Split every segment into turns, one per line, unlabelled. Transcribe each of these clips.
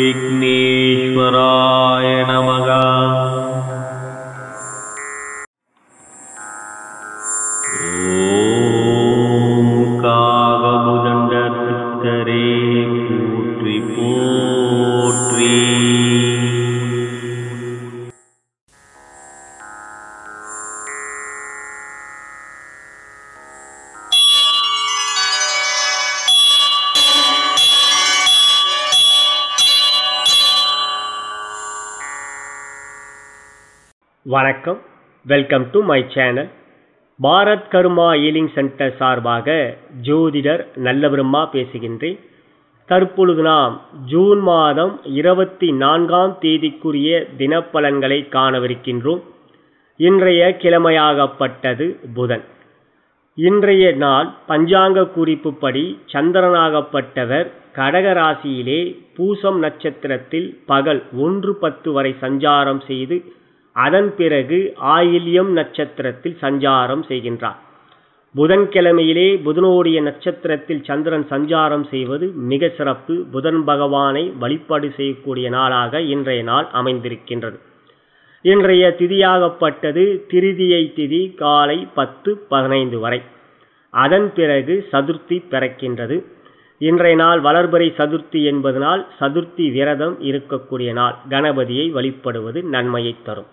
விக்னேஸ்வராய நமகா ஓம் காகபுதண்ட சித்தரே போற்றி போற்றி
வணக்கம் welcome to my channel Bharat karma healing centre சார்பாக ஜோதிடர் நல்லபிரம்மா பேசுகின்றேன் தற்பொழுது நாம் ஜூன் மாதம் இருபத்தி நான்காம் தேதிக்குரிய தினப்பலன்களை காணவிருக்கின்றோம் இன்றைய கிழமையாகப்பட்டது புதன் இன்றைய நாள் பஞ்சாங்க குறிப்புப்படி சந்திரனாகப்பட்டவர் கடக ராசியிலே பூசம் நட்சத்திரத்தில் பகல் ஒன்று பத்து வரை சஞ்சாரம் செய்து அதன் பிறகு ஆயில்யம் நட்சத்திரத்தில் சஞ்சாரம் செய்கின்றார் புதன்கிழமையிலே புதனோடைய நட்சத்திரத்தில் சந்திரன் சஞ்சாரம் செய்வது மிக சிறப்பு புதன் பகவானை வழிபாடு செய்யக்கூடிய நாளாக இன்றைய நாள் அமைந்திருக்கின்றது இன்றைய திதியாகப்பட்டது திருதியை திதி காலை பத்து பதினைந்து வரை அதன் பிறகு சதுர்த்தி பிறக்கின்றது இன்றைய நாள் வளர்பறை சதுர்த்தி என்பதனால் சதுர்த்தி விரதம் இருக்கக்கூடிய நாள் கணபதியை வழிபடுவது நன்மையை தரும்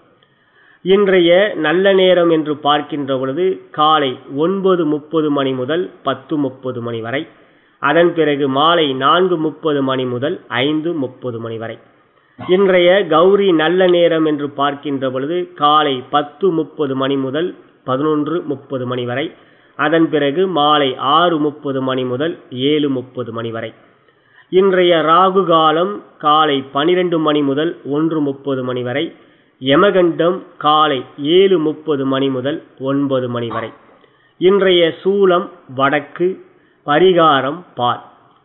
இன்றைய நல்ல நேரம் என்று பார்க்கின்ற பொழுது காலை ஒன்பது முப்பது மணி முதல் பத்து முப்பது மணி வரை அதன் பிறகு மாலை நான்கு முப்பது மணி முதல் ஐந்து முப்பது மணி வரை இன்றைய கௌரி நல்ல நேரம் என்று பார்க்கின்ற பொழுது காலை பத்து முப்பது மணி முதல் பதினொன்று முப்பது மணி வரை அதன் பிறகு மாலை ஆறு முப்பது மணி முதல் ஏழு முப்பது மணி வரை இன்றைய ராகு காலம் காலை பனிரெண்டு மணி முதல் ஒன்று முப்பது மணி வரை யமகண்டம் காலை ஏழு முப்பது மணி முதல் ஒன்பது மணி வரை இன்றைய சூலம் வடக்கு பரிகாரம் பால்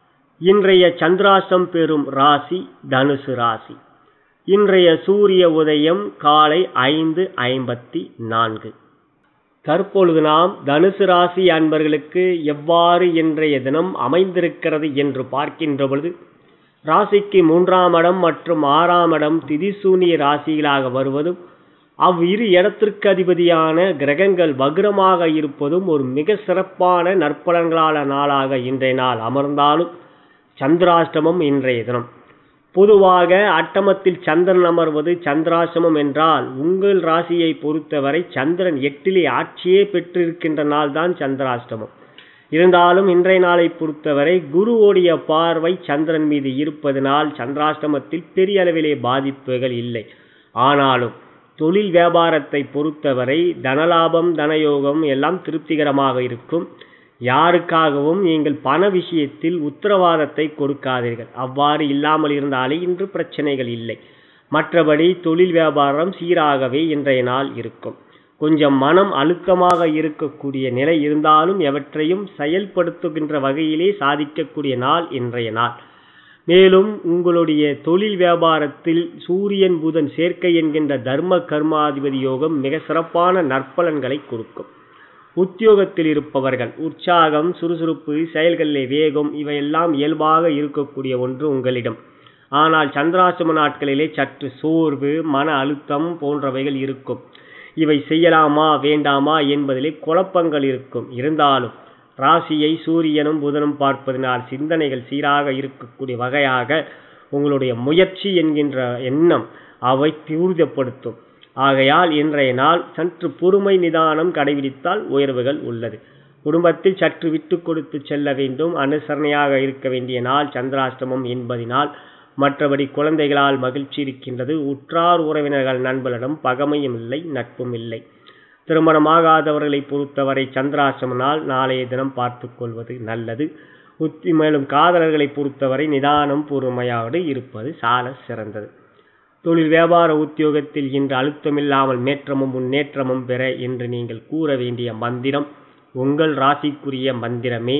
இன்றைய சந்திராசம் பெறும் ராசி தனுசு ராசி இன்றைய சூரிய உதயம் காலை ஐந்து ஐம்பத்தி நான்கு தற்பொழுது நாம் தனுசு ராசி அன்பர்களுக்கு எவ்வாறு இன்றைய தினம் அமைந்திருக்கிறது என்று பார்க்கின்ற பொழுது ராசிக்கு மூன்றாம் இடம் மற்றும் ஆறாம் இடம் திதிசூனிய ராசிகளாக வருவதும் அவ்விரு இடத்திற்கு அதிபதியான கிரகங்கள் வக்ரமாக இருப்பதும் ஒரு மிக சிறப்பான நற்பலன்களான நாளாக இன்றைய நாள் அமர்ந்தாலும் சந்திராஷ்டமம் இன்றைய தினம் பொதுவாக அட்டமத்தில் சந்திரன் அமர்வது சந்திராசிரமம் என்றால் உங்கள் ராசியை பொறுத்தவரை சந்திரன் எட்டிலே ஆட்சியே பெற்றிருக்கின்ற நாள் தான் சந்திராஷ்டமம் இருந்தாலும் இன்றைய நாளை பொறுத்தவரை குருவோடைய பார்வை சந்திரன் மீது இருப்பதனால் சந்திராஷ்டமத்தில் பெரிய அளவிலே பாதிப்புகள் இல்லை ஆனாலும் தொழில் வியாபாரத்தை பொறுத்தவரை தனலாபம் தனயோகம் எல்லாம் திருப்திகரமாக இருக்கும் யாருக்காகவும் நீங்கள் பண விஷயத்தில் உத்தரவாதத்தை கொடுக்காதீர்கள் அவ்வாறு இல்லாமல் இருந்தாலே இன்று பிரச்சனைகள் இல்லை மற்றபடி தொழில் வியாபாரம் சீராகவே இன்றைய நாள் இருக்கும் கொஞ்சம் மனம் அழுத்தமாக இருக்கக்கூடிய நிலை இருந்தாலும் எவற்றையும் செயல்படுத்துகின்ற வகையிலே சாதிக்கக்கூடிய நாள் இன்றைய நாள் மேலும் உங்களுடைய தொழில் வியாபாரத்தில் சூரியன் புதன் சேர்க்கை என்கின்ற தர்ம கர்மாதிபதி யோகம் மிக சிறப்பான நற்பலன்களை கொடுக்கும் உத்தியோகத்தில் இருப்பவர்கள் உற்சாகம் சுறுசுறுப்பு செயல்களிலே வேகம் இவையெல்லாம் இயல்பாக இருக்கக்கூடிய ஒன்று உங்களிடம் ஆனால் சந்திராசிரம நாட்களிலே சற்று சோர்வு மன அழுத்தம் போன்றவைகள் இருக்கும் இவை செய்யலாமா வேண்டாமா என்பதிலே குழப்பங்கள் இருக்கும் இருந்தாலும் ராசியை சூரியனும் புதனும் பார்ப்பதனால் சிந்தனைகள் சீராக இருக்கக்கூடிய வகையாக உங்களுடைய முயற்சி என்கின்ற எண்ணம் அவை தீவிரப்படுத்தும் ஆகையால் இன்றைய நாள் சற்று பொறுமை நிதானம் கடைபிடித்தால் உயர்வுகள் உள்ளது குடும்பத்தில் சற்று விட்டு கொடுத்து செல்ல வேண்டும் அனுசரணையாக இருக்க வேண்டிய நாள் சந்திராஷ்டமம் என்பதினால் மற்றபடி குழந்தைகளால் மகிழ்ச்சி இருக்கின்றது உற்றார் உறவினர்கள் நண்பர்களிடம் பகமையும் இல்லை நட்பும் இல்லை திருமணமாகாதவர்களை பொறுத்தவரை சந்திராசிரம நாள் நாளைய தினம் பார்த்து கொள்வது நல்லது உத்தி மேலும் காதலர்களை பொறுத்தவரை நிதானம் பொறுமையோடு இருப்பது சால சிறந்தது தொழில் வியாபார உத்தியோகத்தில் இன்று அழுத்தமில்லாமல் மேற்றமும் முன்னேற்றமும் பெற என்று நீங்கள் கூற வேண்டிய மந்திரம் உங்கள் ராசிக்குரிய மந்திரமே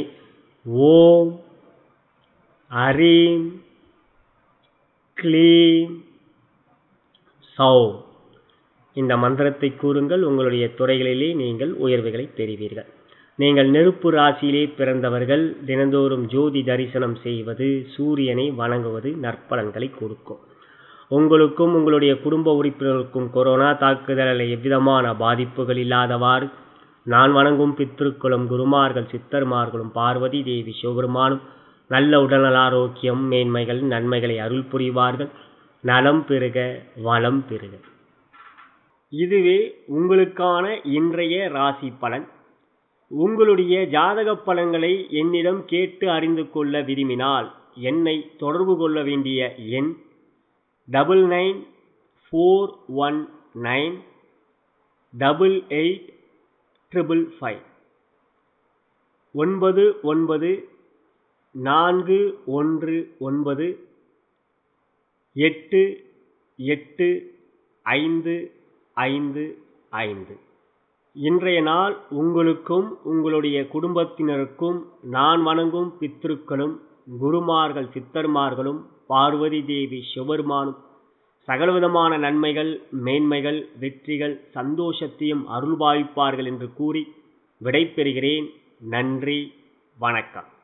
ஓம் ஹரீம் க்ளீம் சௌ இந்த மந்திரத்தை கூறுங்கள் உங்களுடைய துறைகளிலே நீங்கள் உயர்வுகளை பெறுவீர்கள் நீங்கள் நெருப்பு ராசியிலே பிறந்தவர்கள் தினந்தோறும் ஜோதி தரிசனம் செய்வது சூரியனை வணங்குவது நற்பலன்களை கொடுக்கும் உங்களுக்கும் உங்களுடைய குடும்ப உறுப்பினருக்கும் கொரோனா தாக்குதலில் எவ்விதமான பாதிப்புகள் இல்லாதவாறு நான் வணங்கும் பித்திருக்குளம் குருமார்கள் சித்தர்மார்களும் பார்வதி தேவி சிவபெருமானும் நல்ல உடல்நல ஆரோக்கியம் மேன்மைகள் நன்மைகளை அருள் புரிவார்கள் நலம் பெறுக வளம் பெறுக இதுவே உங்களுக்கான இன்றைய ராசி பலன் உங்களுடைய ஜாதக பலன்களை என்னிடம் கேட்டு அறிந்து கொள்ள விரும்பினால் என்னை தொடர்பு கொள்ள வேண்டிய எண் double nine four one nine double eight triple five ஒன்பது ஒன்பது நான்கு ஒன்று ஒன்பது எட்டு எட்டு ஐந்து ஐந்து ஐந்து இன்றைய நாள் உங்களுக்கும் உங்களுடைய குடும்பத்தினருக்கும் நான் வணங்கும் பித்திருக்களும் குருமார்கள் சித்தர்மார்களும் பார்வதி தேவி சிவபெருமானும் சகலவிதமான நன்மைகள் மேன்மைகள் வெற்றிகள் சந்தோஷத்தையும் அருள்பாவிப்பார்கள் என்று கூறி விடைபெறுகிறேன் நன்றி வணக்கம்